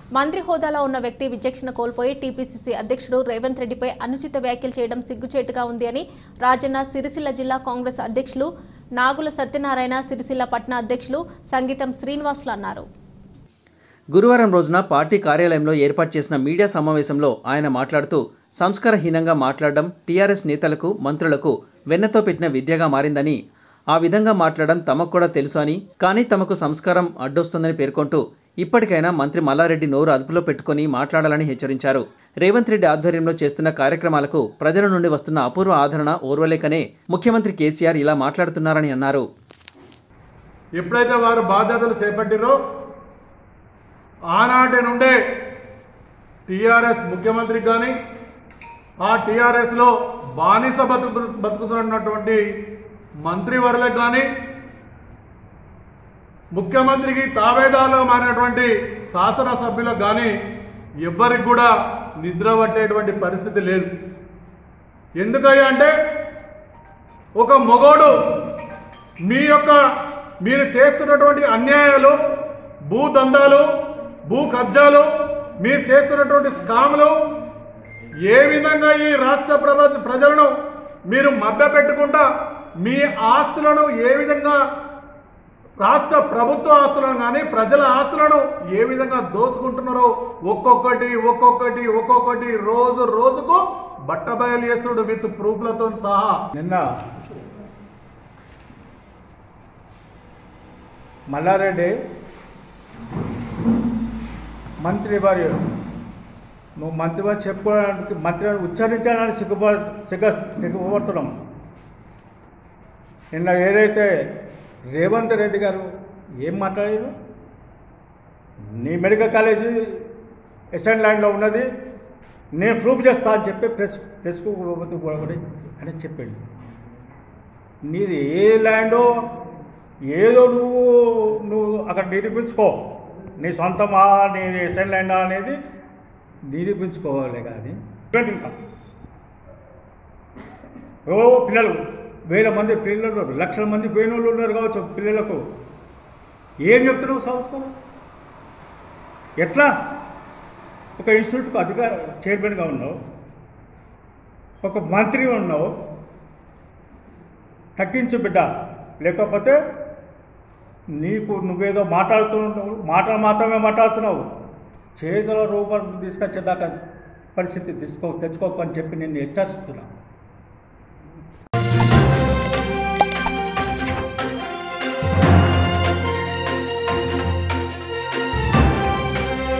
మంత్రి హోదాలో ఉన్న వ్యక్తి విచక్షణ కోల్పోయి టీపీసీసీ అధ్యక్షుడు రేవంత్ రెడ్డిపై అనుచిత వ్యాఖ్యలు చేయడం సిగ్గుచేటుగా ఉంది అని రాజన్న సిరిసిల్ల జిల్లా కాంగ్రెస్ అధ్యక్షులు నాగుల సత్యనారాయణ సిరిసిల్ల పట్న అధ్యక్షులు సంగీతం శ్రీనివాసులు అన్నారు గురువారం రోజున పార్టీ కార్యాలయంలో ఏర్పాటు చేసిన మీడియా సమావేశంలో ఆయన మాట్లాడుతూ సంస్కారహీనంగా మాట్లాడడం టీఆర్ఎస్ నేతలకు మంత్రులకు వెన్నతో పెట్టిన విద్యగా మారిందని ఆ విధంగా మాట్లాడడం తమకు కూడా తెలుసు అని కానీ తమకు సంస్కారం అడ్డొస్తుందని పేర్కొంటూ ఇప్పటికైనా మంత్రి మల్లారెడ్డి నోరు అదుపులో పెట్టుకుని మాట్లాడాలని హెచ్చరించారు రేవంత్ రెడ్డి ఆధ్వర్యంలో చేస్తున్న కార్యక్రమాలకు ప్రజల నుండి వస్తున్న అపూర్వ ఆదరణ ఓర్వలేకనే ముఖ్యమంత్రి కేసీఆర్ ఇలా మాట్లాడుతున్నారని అన్నారు ఎప్పుడైతే వారు బాధ్యతలు చేపట్టిరో ఆనాటి నుండే టీఆర్ఎస్ ముఖ్యమంత్రికి కానీ ఆ టీఆర్ఎస్లో బానిస బతుకు బతుకుతున్నటువంటి మంత్రివర్లకు కానీ ముఖ్యమంత్రికి తావేదాలో మారినటువంటి శాసనసభ్యులకు కానీ ఎవ్వరికి కూడా నిద్ర పట్టేటువంటి పరిస్థితి లేదు ఎందుకయ్యా అంటే ఒక మొగోడు మీ యొక్క మీరు చేస్తున్నటువంటి అన్యాయాలు భూ దందాలు భూ కబ్జాలు మీరు చేస్తున్నటువంటి స్కాములు ఏ విధంగా ఈ రాష్ట్ర ప్రభ ప్రజలను మీరు మభ్యపెట్టుకుంటా మీ ఆస్తులను ఏ విధంగా రాష్ట్ర ప్రభుత్వ ఆస్తులను కానీ ప్రజల ఆస్తులను ఏ విధంగా దోచుకుంటున్నారో ఒక్కొక్కటి ఒక్కొక్కటి ఒక్కొక్కటి రోజు రోజుకు బట్టబయలు చేస్తున్నాడు విత్ ప్రూఫ్లతో సహా నిన్న మల్లారెడ్డి మంత్రి వారి నువ్వు మంత్రి వారు చెప్పుకోవడానికి మంత్రి వారు ఉచ్చరించడానికి సిగ్గుపడ సిగ్గ సిగ్గుపడుతున్నాం నిన్న ఏదైతే రేవంత్ రెడ్డి గారు ఏం మాట్లాడారు నీ మెడికల్ కాలేజీ ఎస్ఎన్ ల్యాండ్లో ఉన్నది నేను ప్రూఫ్ చేస్తా అని చెప్పి ప్రెస్ ప్రెస్కు కూడా అని చెప్పాడు నీది ఏ ల్యాండో ఏదో నువ్వు నువ్వు అక్కడ నిరూపించుకో నీ సొంతమా నీ ఎస్ఎన్ ల్యాండా అనేది నిరూపించుకోవాలి కానీ ఇవ్వండి ఇంకా ఓ పిల్లలు వేల మంది పిల్లలు ఉన్నారు లక్షల మంది పోయిన వాళ్ళు ఉన్నారు కావచ్చు పిల్లలకు ఏం చెప్తున్నావు సంస్కారం ఎట్లా ఒక ఇన్స్టిట్యూట్కు అధికార చైర్మన్గా ఉన్నావు ఒక మంత్రి ఉన్నావు తగ్గించు బిడ్డ లేకపోతే నీకు నువ్వేదో మాట్లాడుతున్నావు మాటలు మాత్రమే మాట్లాడుతున్నావు చేతుల రూపం తీసుకొచ్చేదాకా పరిస్థితి తీసుకో తెచ్చుకోకు అని చెప్పి నేను హెచ్చరిస్తున్నా